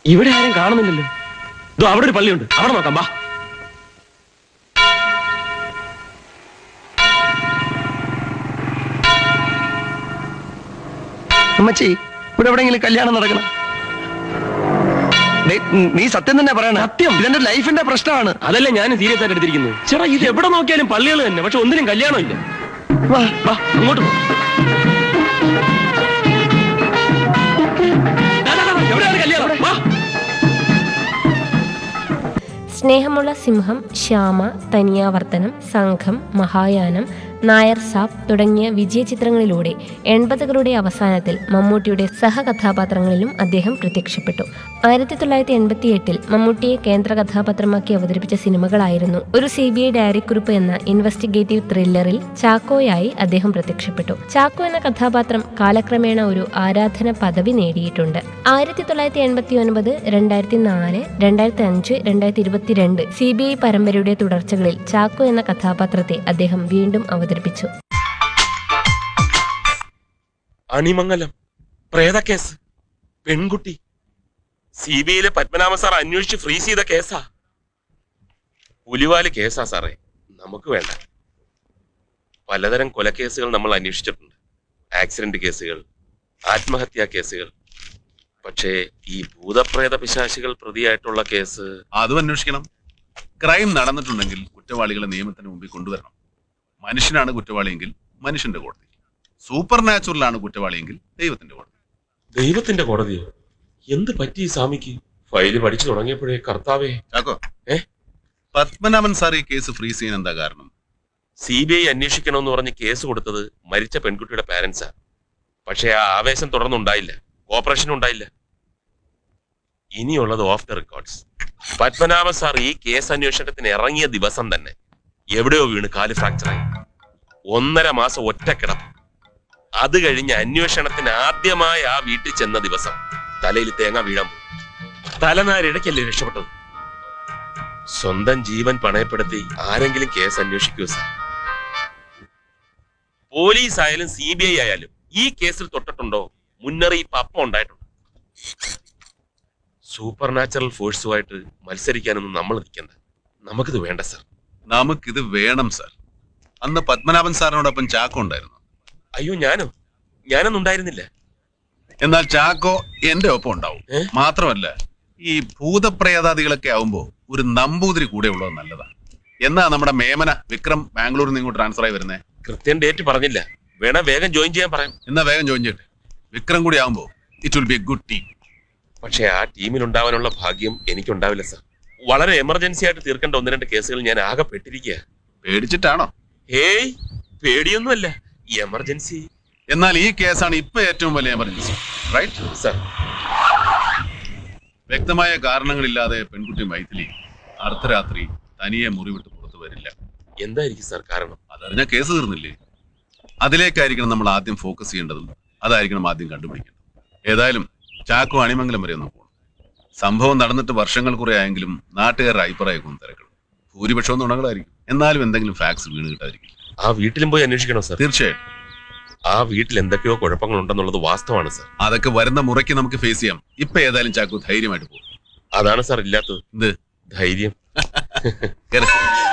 ഇവിടെ ആരും കാണുന്നില്ലല്ലോ ഇതോ അവിടെ ഒരു പള്ളിയുണ്ട് അവിടെ നോക്കാം വാ അമ്മച്ചി ഇവിടെ എവിടെയെങ്കിലും കല്യാണം നടക്കണം ഡേയ്, ഉം, നീ സത്യം തന്നെ പറയണ സത്യം ഇതെന്റെ ലൈഫിന്റെ പ്രശ്നമാണ് അതല്ലേ ഞാൻ സീരിയസ് ആയിട്ട് എടുത്തിരിക്കുന്നത് ചേട്ടാ ഇത് എവിടെ നോക്കിയാലും പള്ളികൾ തന്നെ പക്ഷെ ഒന്നിനും കല്യാണം ഇല്ല വാ വാ അങ്ങോട്ട് പോ ദാ, ദാ, ദാ, എവിടെയാണ് കല്യാണം വാ സ്നേഹമുള്ള സിംഹം ശ്യാമ തനിയാവർത്തനം സംഘം മഹായാനം നായർ സാബ് തുടങ്ങിയ വിജയചിത്രങ്ങളിലൂടെ എൺപതുകളുടെ അവസാനത്തിൽ മമ്മൂട്ടിയുടെ സഹകഥാപാത്രങ്ങളിലും അദ്ദേഹം പ്രത്യക്ഷപ്പെട്ടു ആയിരത്തി തൊള്ളായിരത്തി എൺപത്തി എട്ടിൽ മമ്മൂട്ടിയെ കേന്ദ്ര കഥാപാത്രമാക്കി അവതരിപ്പിച്ച സിനിമകളായിരുന്നു ഒരു സി ബി ഐ ഡയറിക്കുറിപ്പ് എന്ന ഇൻവെസ്റ്റിഗേറ്റീവ് ത്രില്ലറിൽ ചാക്കോയായി അദ്ദേഹം പ്രത്യക്ഷപ്പെട്ടു ചാക്കോ എന്ന കഥാപാത്രം കാലക്രമേണ ഒരു ആരാധന പദവി നേടിയിട്ടുണ്ട് ആയിരത്തി തൊള്ളായിരത്തി എൺപത്തി ഒൻപത് രണ്ടായിരത്തി നാല് രണ്ടായിരത്തി അഞ്ച് രണ്ടായിരത്തി ഇരുപത്തിരണ്ട് സി ബി ഐ പരമ്പരയുടെ തുടർച്ചകളിൽ ചാക്കോ എന്ന കഥാപാത്രത്തെ അദ്ദേഹം വീണ്ടും അവതരിപ്പിച്ചു അണിമംഗലം പ്രേതക്കേസ് പെൺകുട്ടി സി ബി ഐയിലെ പത്മനാഭ സാർ അന്വേഷിച്ച് ഫ്രീസ് ചെയ്ത കേസാ പുലിവാല് കേസാ സാറേ നമുക്ക് വേണ്ട പലതരം കൊലക്കേസുകൾ നമ്മൾ അന്വേഷിച്ചിട്ടുണ്ട് ആക്സിഡന്റ് കേസുകൾ ആത്മഹത്യാ കേസുകൾ പക്ഷേ ഈ ഭൂതപ്രേത പിശാശികൾ പ്രതിയായിട്ടുള്ള കേസ് അതും അന്വേഷിക്കണം ക്രൈം നടന്നിട്ടുണ്ടെങ്കിൽ കുറ്റവാളികളെ നിയമത്തിന് മുമ്പിൽ കൊണ്ടുവരണം മനുഷ്യനാണ് കുറ്റവാളിയെങ്കിൽ മനുഷ്യന്റെ കോടതി സൂപ്പർ നാച്ചുറലാണ് കുറ്റവാളിയെങ്കിൽ ദൈവത്തിന്റെ കോടതി ദൈവത്തിന്റെ കോടതിയോ എന്ത് പറ്റി ഈ സ്വാമിക്ക് ഫയല് പഠിച്ചു തുടങ്ങിയപ്പോഴേ കർത്താവേ ചാക്കോ ഏ? പത്മനാഭൻ സാർ ഈ കേസ് ഫ്രീസ് ചെയ്യാൻ എന്താ കാരണം സി ബി ഐ അന്വേഷിക്കണമെന്ന് പറഞ്ഞ് കേസ് കൊടുത്തത് മരിച്ച പെൺകുട്ടിയുടെ പാരന്റ്സാ പക്ഷേ ആ ആവേശം തുടർന്നുണ്ടായില്ല കോപ്പറേഷൻ ഉണ്ടായില്ല ഇനിയുള്ളത് off the records Padmanabha sir ഈ കേസ് അന്വേഷണത്തിന് ഇറങ്ങിയ ദിവസം തന്നെ എവിടെയോ വീണ് കാല് ഫ്രാക്ചറായി ഒന്നര മാസം ഒറ്റ കിടപ്പ് അത് കഴിഞ്ഞ് അന്വേഷണത്തിന് ആദ്യമായി ആ വീട്ടിൽ ചെന്ന ദിവസം തലയിൽ തേങ്ങ വീഴാൻ പോയി തലനാരിടയ്ക്കല്ലേ രക്ഷപ്പെട്ടത് സ്വന്തം ജീവൻ പണയപ്പെടുത്തി ആരെങ്കിലും കേസ് അന്വേഷിക്കൂ സാർ പോലീസ് ആയാലും സി ബി ഐ ആയാലും ഈ കേസിൽ തൊട്ടിട്ടുണ്ടോ മുന്നറിയിപ്പ് അപ്പം ഉണ്ടായിട്ടുണ്ട് സൂപ്പർ നാച്ചുറൽ ഫോഴ്സുമായിട്ട് മത്സരിക്കാനൊന്നും നമ്മൾ നിൽക്കണ്ട നമുക്കിത് വേണ്ട സാർ നമുക്കിത് വേണം സാർ അന്ന് പത്മനാഭൻ സാറിനോടൊപ്പം ചാക്കോ ഉണ്ടായിരുന്നു അയ്യോ ഞാനോ ഞാനൊന്നും ഉണ്ടായിരുന്നില്ല എന്നാൽ ചാക്കോ എന്റെ ഒപ്പം ഉണ്ടാവും ഏ? മാത്രമല്ല ഈ ഭൂതപ്രേതാദികളൊക്കെ ആവുമ്പോ ഒരു നമ്പൂതിരി കൂടെ ഉള്ളത് നല്ലതാണ് എന്നാ നമ്മുടെ മേമന വിക്രം ബാംഗ്ലൂരിൽ നിന്ന് ഇങ്ങോട്ട് ട്രാൻസ്ഫർ ആയി വരുന്നേ കൃത്യം ഡേറ്റ് പറഞ്ഞില്ല വേണ വേഗം ജോയിൻ ചെയ്യാൻ പറയാം എന്നാ വേഗം ജോയിൻ ചെയ്യട്ടെ വിക്രം കൂടി ആവുമ്പോ it will be a good team പക്ഷേ ആ ടീമിൽ ഉണ്ടാവാനുള്ള ഭാഗ്യം എനിക്കുണ്ടാവില്ല സാർ വളരെ എമർജൻസി ആയിട്ട് തീർക്കേണ്ട ഒന്ന് രണ്ട് കേസുകൾ ഞാൻ ആകെ പെട്ടിരിക്കുക പേടിച്ചിട്ടാണോ ഹേയ് പേടിയൊന്നുമല്ല എമർജൻസി എന്നാൽ ഈ കേസാണ് ഇപ്പൊ ഏറ്റവും വലിയ എമർജൻസി റൈറ്റ് സാർ വ്യക്തമായ കാരണങ്ങളില്ലാതെ പെൺകുട്ടി മൈഥിലി അർദ്ധരാത്രി തനിയെ മുറിവിട്ട് പുറത്തു വരില്ല എന്തായിരിക്കും സാർ കാരണം അതറിഞ്ഞ കേസ് തീർന്നില്ലേ അതിലേക്കായിരിക്കണം നമ്മൾ ആദ്യം ഫോക്കസ് ചെയ്യേണ്ടതും അതായിരിക്കണം ആദ്യം കണ്ടുപിടിക്കേണ്ടത് ഏതായാലും ചാക്കോ അണിമംഗലം വരെ ഒന്ന് പോകണം സംഭവം നടന്നിട്ട് വർഷങ്ങൾ കുറെ ആയെങ്കിലും നാട്ടുകാരുടെ അഭിപ്രായക്കും തിരക്കണം ഭൂരിപക്ഷവും നുണകളായിരിക്കും എന്നാലും എന്തെങ്കിലും ഫാക്സ് വീണ് കിട്ടാതിരിക്കും ആ വീട്ടിലും പോയി അന്വേഷിക്കണോ സാർ തീർച്ചയായിട്ടും ആ വീട്ടിൽ എന്തൊക്കെയോ കുഴപ്പങ്ങളുണ്ടെന്നുള്ളത് വാസ്തവമാണ് സാർ അതൊക്കെ വരുന്ന മുറയ്ക്ക് നമുക്ക് ഫേസ് ചെയ്യാം ഇപ്പൊ ഏതായാലും ചാക്കോ ധൈര്യമായിട്ട് പോകും അതാണ് സാർ ഇല്ലാത്തത് എന്ത് ധൈര്യം കേറ്.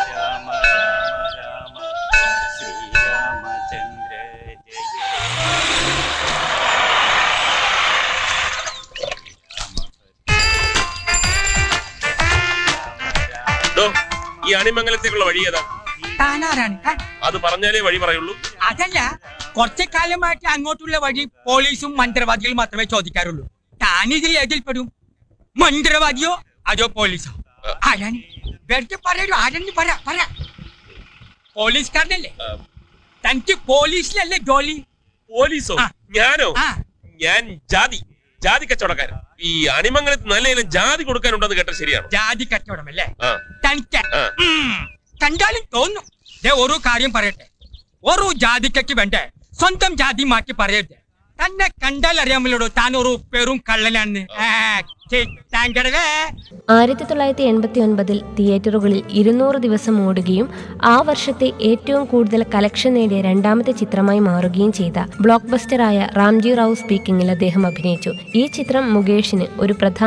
ഡോ, ഈ അണിമംഗലത്തേക്കുള്ള വഴി ഏതാ താനാരാണ് താൻ? അത് പറഞ്ഞാലേ വഴി പറയുള്ളൂ അതല്ല കുറച്ചു കാലമായിട്ട് അങ്ങോട്ടുള്ള വഴി പോലീസും മന്ത്രവാദികളും മാത്രമേ ചോദിക്കാറുള്ളൂ താനിതിൽ ഏതിൽ പെടും മന്ത്രവാദിയോ അതോ പോലീസോ ആരാണ് വെറുതെ പറയൂ ആരെന്ന് പറ പറ പോലീസുകാരനല്ലേ തനിക്ക് പോലീസിലല്ലേ ജോലി പോലീസോ ആ. ഞാനോ ആ ഞാൻ ജാതി ജാതി കച്ചവടക്കാരൻ ഈ അണിമംഗലത്ത് നല്ല ജാതി കൊടുക്കാനുണ്ടെന്ന് കേട്ട ശരിയാണോ ജാതി കച്ചവടമല്ലേ ആ തനിക്ക് ആ. ഉം, കണ്ടാലും തോന്നും ദേ ഒരു കാര്യം പറയട്ടെ ഒരു ജാതിക്കയ്ക്ക് വേണ്ടേ സ്വന്തം ജാതി മാറ്റി പറയരുത് തന്നെ കണ്ടാൽ അറിയാമല്ലോ താൻ ഒരു പെറും കള്ളനാണെന്ന് ആ, ഛെ, താങ്കടവേ ആയിരത്തി തൊള്ളായിരത്തി എൺപത്തി ഒൻപതിൽ തിയേറ്ററുകളിൽ ഇരുന്നൂറ് ദിവസം ഓടുകയും ആ വർഷത്തെ ഏറ്റവും കൂടുതൽ കലക്ഷൻ നേടിയ രണ്ടാമത്തെ ചിത്രമായി മാറുകയും ചെയ്ത ബ്ലോക്ക് ബസ്റ്ററായ റാംജി റാവു സ്പീക്കിംഗിൽ അദ്ദേഹം അഭിനയിച്ചു ഈ ചിത്രം മുകേഷിന് ഒരു പ്രധാന